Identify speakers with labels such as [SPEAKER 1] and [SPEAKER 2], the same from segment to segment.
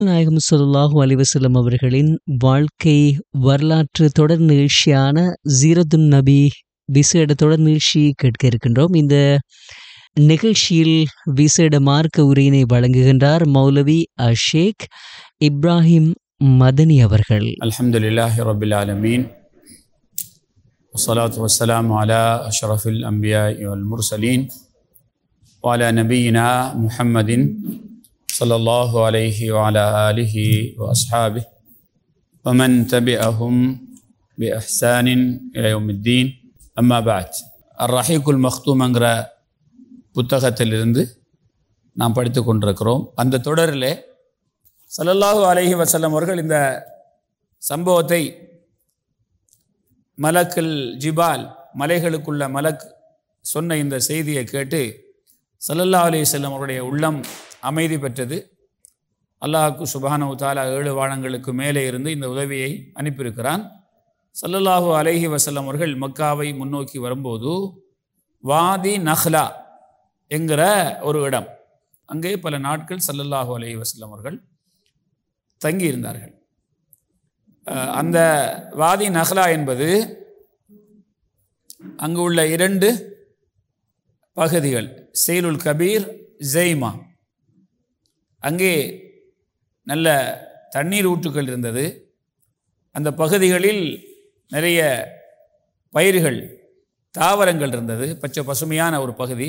[SPEAKER 1] நாயகம் ஸல்லல்லாஹு அலைஹி வஸல்லம் அவர்களின் வாழ்க்கை வரலாற்று தொடர் நிகழ்ச்சியான ஜீரத்துன் நபி விசேட தொடர் நிகழ்ச்சி கேட்க இருக்கின்றோம் இந்த நிகழ்ச்சியில் விசேட மார்க்க உரையினை வழங்குகின்றார் மௌலவி அஷேக் இப்ராஹிம் மதனி அவர்கள்
[SPEAKER 2] الحمد لله رب العالمين والصلاة والسلام على أشرف الأنبياء والمرسلين وعلى نبينا محمد صلى الله عليه وعلى آله وأصحابه ومن تبعهم بإحسان إلى يوم الدين أما بعد الرحيق المختوم என்கிற புத்தகத்திலிருந்து நாம் படித்து கொண்டிருக்கிறோம் அந்த தொடரிலே ஸல்லல்லாஹு அலைஹி வஸல்லம் அவர்கள் இந்த சம்பவத்தை மலக்குல் ஜிபால் மலைகளுக்குள்ள மலக் சொன்ன இந்த செய்தியை கேட்டு ஸல்லல்லாஹு அலைஹி வஸல்லம் அவருடைய உள்ளம் அமைதி பெற்றது அல்லாஹ்க்கு சுபஹானஹு தஆலா ஏழு வானங்களுக்கு மேலே இருந்து இந்த உதவியை அனுப்பியிருக்கிறான் ஸல்லல்லாஹு அலைஹி வஸல்லம் அவர்கள் மக்காவை முன்னோக்கி வரும்போது வாதி நஹ்லா என்கிற ஒரு இடம் அங்கே பல நாட்கள் ஸல்லல்லாஹு அலைஹி வஸல்லம் அவர்கள் தங்கியிருந்தார்கள் அஹ் அந்த வாதி நஹ்லா என்பது அங்கு உள்ள இரண்டு பகுதிகள் செயலுல் கபீர் ஜெய்மா அங்கே நல்ல தண்ணீர் ஊற்றுக்கள் இருந்தது அந்த பகுதிகளில் நிறைய பயிர்கள் தாவரங்கள் இருந்தது பச்சை பசுமையான ஒரு பகுதி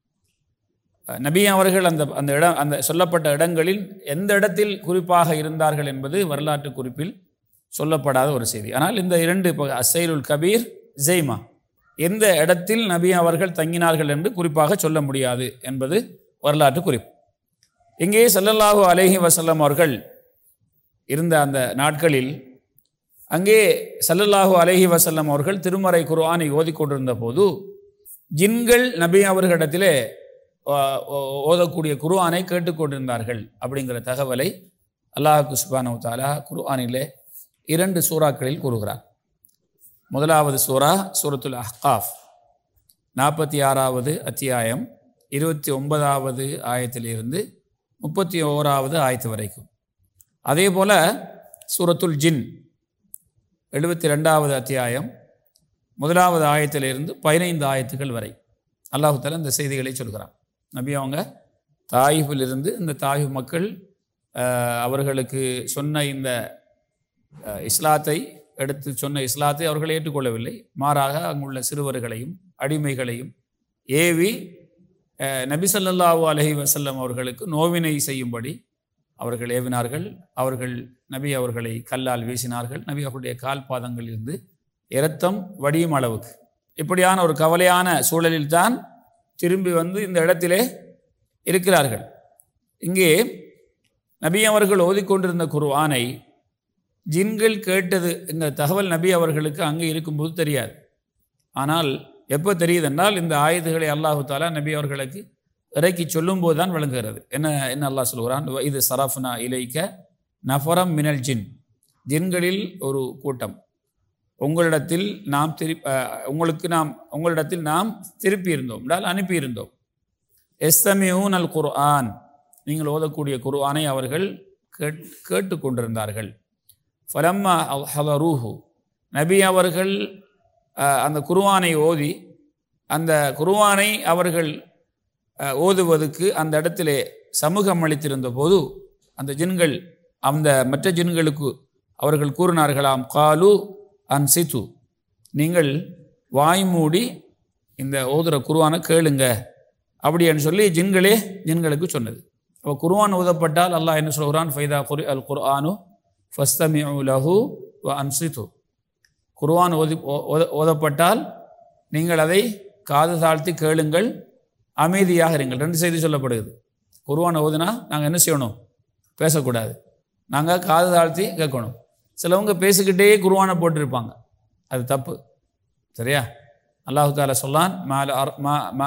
[SPEAKER 2] அஹ் நபி அவர்கள் அந்த அந்த இடம் அந்த சொல்லப்பட்ட இடங்களில் எந்த இடத்தில் குறிப்பாக இருந்தார்கள் என்பது வரலாற்று குறிப்பில் சொல்லப்படாத ஒரு செய்தி ஆனால் இந்த இரண்டு ப- அசைலுல் கபீர் ஜெய்மா எந்த இடத்தில் நபி அவர்கள் தங்கினார்கள் என்று குறிப்பாக சொல்ல முடியாது என்பது வரலாற்று குறிப்பு இங்கே ஸல்லல்லாஹு அலைஹி வஸல்லம் அவர்கள் இருந்த அந்த நாட்களில் அங்கே ஸல்லல்லாஹு அலைஹி வஸல்லம் அவர்கள் திருமறை குர்ஆனை ஓதிக்கொண்டிருந்த போது ஜின்கள் நபி அவர்களிடத்திலே ஓ- ஓ- ஓதக்கூடிய குர்ஆனை கேட்டுக்கொண்டிருந்தார்கள் அப்படிங்கிற தகவலை அல்லாஹ் சுப்ஹானஹு தாலா குர்ஆனிலே இரண்டு சூறாக்களில் கூறுகிறார் முதலாவது சூரா சூரத்துல் அஹ்காஃப் நாற்பத்தி ஆறாவது அத்தியாயம் இருபத்தி ஒன்பதாவது ஆயத்திலிருந்து முப்பத்தி ஓராவது ஆயத்து வரைக்கும் அதே போல சூரத்துல் ஜின் எழுபத்தி ரெண்டாவது அத்தியாயம் முதலாவது ஆயத்திலிருந்து பதினைந்து ஆயத்துகள் வரை அல்லாஹு தஆலா இந்த செய்திகளை சொல்கிறான் நபி அவங்க தாயிஃபிலிருந்து இந்த தாயிஃப் மக்கள் அஹ், அவர்களுக்கு சொன்ன இந்த அஹ், இஸ்லாத்தை எடுத்து சொன்ன இஸ்லாத்தை அவர்கள் ஏற்றுக்கொள்ளவில்லை மாறாக அங்குள்ள சிறுவர்களையும் அடிமைகளையும் ஏவி அஹ், நபி ஸல்லல்லாஹு அலைஹி வஸல்லம் அவர்களுக்கு நோவினை செய்யும்படி அவர்கள் ஏவினார்கள் அவர்கள் நபி அவர்களை கல்லால் வீசினார்கள் நபி அவர்களுடைய கால் பாதங்களிலிருந்து இரத்தம் வடியும் அளவுக்கு இப்படியான ஒரு கவலையான சூழலில்தான் திரும்பி வந்து இந்த இடத்திலே இருக்கிறார்கள் இங்கே நபி அவர்கள் ஓதிக்கொண்டிருந்த குர்ஆனை ஜின்கள் கேட்டது இந்த தகவல் நபி அவர்களுக்கு அங்கே இருக்கும்போது தெரியாது ஆனால் எப்போ தெரியுதென்றால் இந்த ஆயுதங்களை அல்லாஹு தாலா நபி அவர்களுக்கு இறக்கி சொல்லும்போது தான் விளங்குகிறது என்ன என்ன அல்லாஹ் சொல்கிறான் "வ இது சரஃப்னா இலைக்க நஃபரம் மினல் ஜின் ஜின்களில் ஒரு கூட்டம் உங்களிடத்தில் நாம் திரு அஹ், உங்களுக்கு நாம் உங்களிடத்தில் நாம் திருப்பி இருந்தோம் என்றால் அனுப்பியிருந்தோம் எஸ்தமியூன் அல் குர்ஆன் நீங்கள் ஓதக்கூடிய குர்ஆனை அவர்கள் கேட் கேட்டுக்கொண்டிருந்தார்கள் ஃபலம்மா ஹலரூஹு நபி அவர்கள் அஹ், அந்த குர்ஆனை ஓதி அந்த குர்ஆனை அவர்கள் அஹ், ஓதுவதற்கு அந்த இடத்திலே சமூகம் அளித்திருந்த போது அந்த ஜின்கள் அந்த மற்ற ஜின்களுக்கு அவர்கள் கூறினார்களாம் காலு அன்சித்து நீங்கள் வாய் மூடி இந்த ஓதுற குர்ஆனை கேளுங்க அப்படின்னு சொல்லி ஜின்களே ஜின்களுக்கு சொன்னது அப்போ குர்ஆன் ஓதப்பட்டால் அல்லாஹ் என்ன சொல்கிறான் ஃபைதா குரி அல் குர்ஆனு ஃபஸ்தமிஉ லஹு வ அன்சித்து குர்ஆன் ஓதி ஓ- ஓத- ஓதப்பட்டால் நீங்கள் அதை காது தாழ்த்தி கேளுங்கள் அமைதியாக இருங்கள் ரெண்டு செய்தி சொல்லப்படுகிறது குர்ஆன் ஓதுனா நாங்கள் என்ன செய்யணும் பேசக்கூடாது நாங்கள் காது தாழ்த்தி கேட்கணும் சிலவங்க பேசிக்கிட்டே குர்ஆனை போட்டிருப்பாங்க அது தப்பு சரியா அல்லாஹு தாலா சொல்லான் மால அர் மா மா